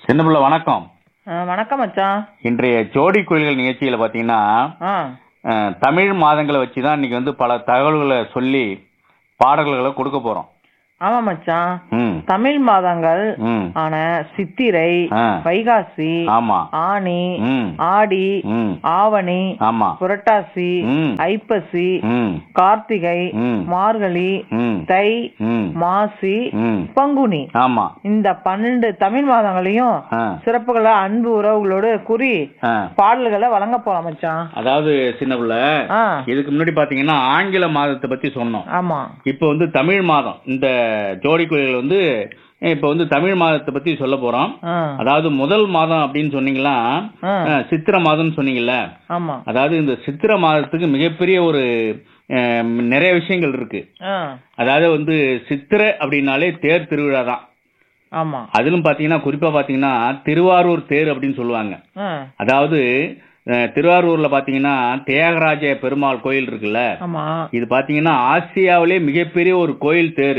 சின்ன பிள்ளை வணக்கம் ஆ, வணக்கம் மச்சான் இன்றைய ஜோடி கோயில்கள் நிகழ்ச்சியில பாத்தீங்கன்னா ஆ அஹ், தமிழ் மாதங்களை வச்சு தான் இன்னைக்கு வந்து பல தகவல்களை சொல்லி பாடல்களை கொடுக்க போறோம் ஆமா மச்சான் ம் தமிழ் மாதங்கள் ம் ஆன சித்திரை ஆ. வைகாசி ஆமா ஆனி ம் ஆடி ம் ஆவணி ஆமா புரட்டாசி ம். ஐப்பசி ம் கார்த்திகை ம். மார்கழி ம் தை ம் மாசி ம் பங்குனி ஆமா இந்த பன்னெண்டு தமிழ் மாதங்களையும் ஆ. சிறப்புகளை அன்பு உறவுகளோடு கூறி ஆ. பாடல்களை வழங்க போலாம் மச்சான் அதாவது சின்ன பிள்ளை ஆ இதுக்கு முன்னாடி பாத்தீங்கன்னா ஆங்கில மாதத்தை பத்தி சொன்னோம் ஆமா இப்போ வந்து தமிழ் மாதம் இந்த ஜோடி கோயில்கள் வந்து இப்போ வந்து தமிழ் மாதத்தை பத்தி சொல்ல போறோம் ஆ அதாவது முதல் மாதம் அப்படின்னு சொன்னீங்களா ஆ. அஹ், சித்திர மாதம்னு சொன்னீங்கல்ல ஆமா அதாவது இந்த சித்திர மாதத்துக்கு மிகப்பெரிய ஒரு அஹ், நிறைய விஷயங்கள் இருக்கு ஆ அதாவது வந்து சித்திரை அப்படின்னாலே தேர் திருவிழா தான் ஆமா அதிலும் பாத்தீங்கன்னா குறிப்பா பாத்தீங்கன்னா திருவாரூர் தேர் அப்படின்னு சொல்லுவாங்க ஆ அதாவது அஹ், திருவாரூர்ல பாத்தீங்கன்னா தியாகராஜ பெருமாள் கோயில் இருக்குல்ல ஆமா இது பாத்தீங்கன்னா ஆசியாவிலே மிகப்பெரிய ஒரு கோயில் தேர்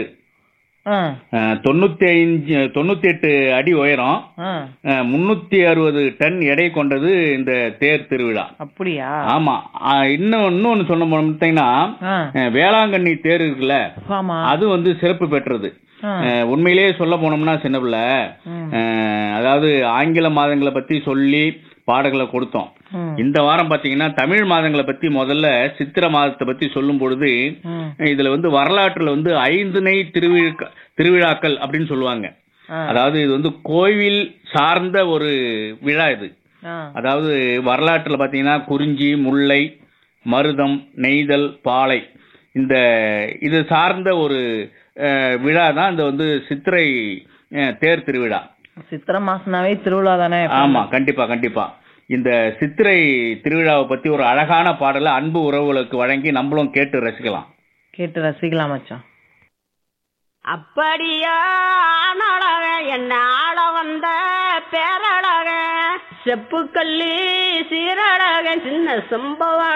ஆ தொண்ணூத்தி ஐந்து தொண்ணூத்தி எட்டு அடி உயரம் ஆ முன்னூத்தி அறுபது டன் எடை கொண்டது இந்த தேர் திருவிழா அப்படியா ஆமா ஆ, இன்னும் இன்னொன்னு சொன்ன பார்த்தீங்கன்னா ஆ அஹ், வேளாங்கண்ணி தேர் இருக்குல்ல ஆமா அது வந்து சிறப்பு பெற்றது ஆ. அஹ், உண்மையிலேயே சொல்ல போனோம்னா சின்ன பிள்ளை ம். அஹ், அதாவது ஆங்கில மாதங்களை பத்தி சொல்லி பாடல்களை கொடுத்தோம் ம். இந்த வாரம் பாத்தீங்கன்னா தமிழ் மாதங்களை பத்தி முதல்ல சித்திர மாதத்தை பத்தி சொல்லும் பொழுது ம். இதுல வந்து வரலாற்றுல வந்து ஐந்துணை திருவிழா திருவிழாக்கள் அப்படின்னு சொல்லுவாங்க ஆ. அதாவது இது வந்து கோவில் சார்ந்த ஒரு விழா இது ஆ. அதாவது வரலாற்றுல பாத்தீங்கன்னா குறிஞ்சி முல்லை மருதம் நெய்தல் பாலை இந்த இது சார்ந்த ஒரு அஹ், விழா தான் இந்த வந்து சித்திரை அஹ், தேர் திருவிழா சித்திரை மாசம்னாவே திருவிழா தானே ஆமா கண்டிப்பா கண்டிப்பா இந்த சித்திரை திருவிழாவை பத்தி ஒரு அழகான பாடலை அன்பு உறவுகளுக்கு வழங்கி நம்மளும் கேட்டு ரசிக்கலாம் கேட்டு ரசிக்கலாம் மச்சான் அப்படியா ஆனழக என்ன ஆள வந்த பேரழக செப்புக்கல்லி சீரழக சின்ன சம்பவம்